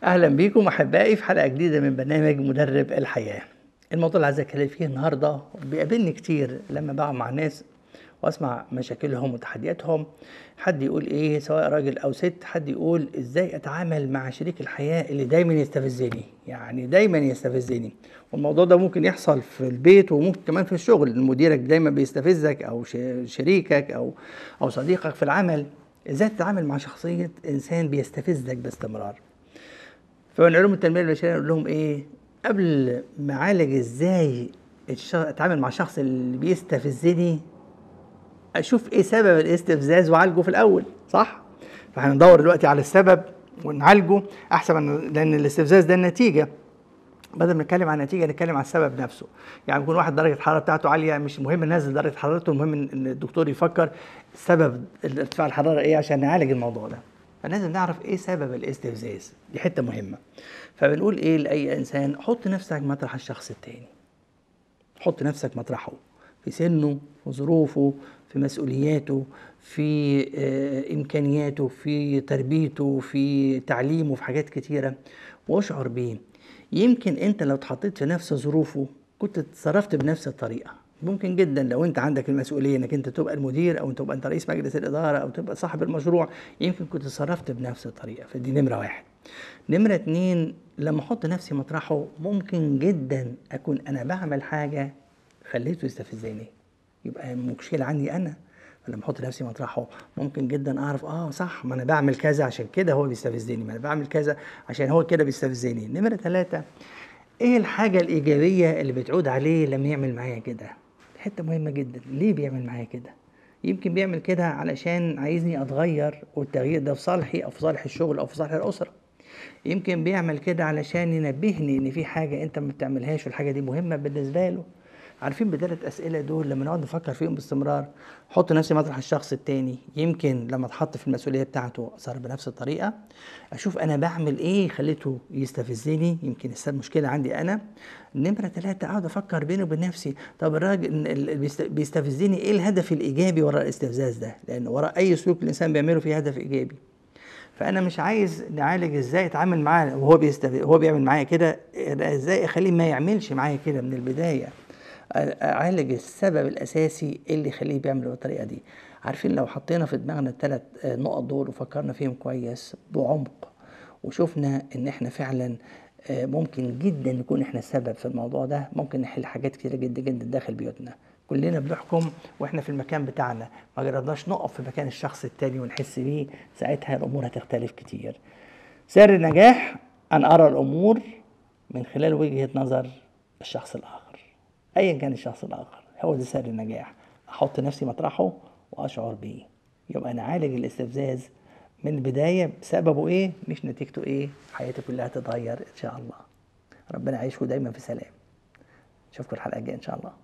اهلا بيكم احبائي في حلقه جديده من برنامج مدرب الحياه الموضوع اللي عايز اتكلم فيه النهارده بيقابلني كتير لما بقعد مع ناس واسمع مشاكلهم وتحدياتهم حد يقول ايه سواء راجل او ست حد يقول ازاي اتعامل مع شريك الحياه اللي دايما يستفزني يعني دايما يستفزني والموضوع ده ممكن يحصل في البيت وممكن كمان في الشغل مديرك دايما بيستفزك او شريكك او او صديقك في العمل ازاي تتعامل مع شخصيه انسان بيستفزك باستمرار فمن علوم التنميه البشريه نقول لهم ايه قبل ما اعالج ازاي اتعامل مع الشخص اللي بيستفزني اشوف ايه سبب الاستفزاز واعالجه في الاول صح فهندور دلوقتي على السبب ونعالجه احسن من لان الاستفزاز ده النتيجه بدل ما نتكلم عن النتيجه نتكلم عن السبب نفسه يعني يكون واحد درجه الحراره بتاعته عاليه مش مهم ننزل درجه حرارته المهم ان الدكتور يفكر سبب ارتفاع الحراره ايه عشان نعالج الموضوع ده فلازم نعرف ايه سبب الاستفزاز دي حته مهمه فبنقول ايه لاي انسان حط نفسك مطرح الشخص التاني حط نفسك مطرحه في سنه في ظروفه في مسؤولياته في آه امكانياته في تربيته في تعليمه في حاجات كتيره واشعر بيه يمكن انت لو اتحطيت في نفس ظروفه كنت اتصرفت بنفس الطريقه ممكن جدا لو انت عندك المسؤوليه انك انت تبقى المدير او تبقى انت رئيس مجلس الاداره او تبقى صاحب المشروع يمكن كنت اتصرفت بنفس الطريقه فدي نمره واحد نمره اتنين لما احط نفسي مطرحه ممكن جدا اكون انا بعمل حاجه خليته يستفزني يبقى المشكله عندي انا فلما احط نفسي مطرحه ممكن جدا اعرف اه صح ما انا بعمل كذا عشان كده هو بيستفزني ما انا بعمل كذا عشان هو كده بيستفزني نمره ثلاثة ايه الحاجه الايجابيه اللي بتعود عليه لما يعمل معايا كده حته مهمه جدا ليه بيعمل معايا كده يمكن بيعمل كده علشان عايزني اتغير والتغيير ده في صالحي او في صالح الشغل او في صالح الاسره يمكن بيعمل كده علشان ينبهني ان في حاجه انت ما بتعملهاش والحاجه دي مهمه بالنسبه له عارفين بثلاث اسئله دول لما نقعد نفكر فيهم باستمرار حط نفسي مطرح الشخص التاني يمكن لما اتحط في المسؤوليه بتاعته صار بنفس الطريقه اشوف انا بعمل ايه خليته يستفزني يمكن السبب مشكله عندي انا نمره ثلاثه اقعد افكر بيني وبين نفسي طب الراجل اللي بيستفزني ايه الهدف الايجابي وراء الاستفزاز ده لان وراء اي سلوك الانسان بيعمله فيه هدف ايجابي فانا مش عايز نعالج ازاي اتعامل معاه وهو بيستف... هو بيعمل معايا كده ازاي اخليه ما يعملش معايا كده من البدايه اعالج السبب الاساسي اللي يخليه بيعمل بالطريقه دي عارفين لو حطينا في دماغنا الثلاث نقط دول وفكرنا فيهم كويس بعمق وشفنا ان احنا فعلا ممكن جدا نكون احنا السبب في الموضوع ده ممكن نحل حاجات كتيره جدا جدا داخل بيوتنا كلنا بنحكم واحنا في المكان بتاعنا ما جربناش نقف في مكان الشخص التاني ونحس بيه ساعتها الامور هتختلف كتير سر النجاح ان ارى الامور من خلال وجهه نظر الشخص الاخر ايا كان الشخص الاخر هو ده سر النجاح احط نفسي مطرحه واشعر بيه يبقى نعالج الاستفزاز من البداية سببه ايه مش نتيجته ايه حياتي كلها تتغير ان شاء الله ربنا يعيشكم دايما في سلام اشوفكم الحلقة الجاية ان شاء الله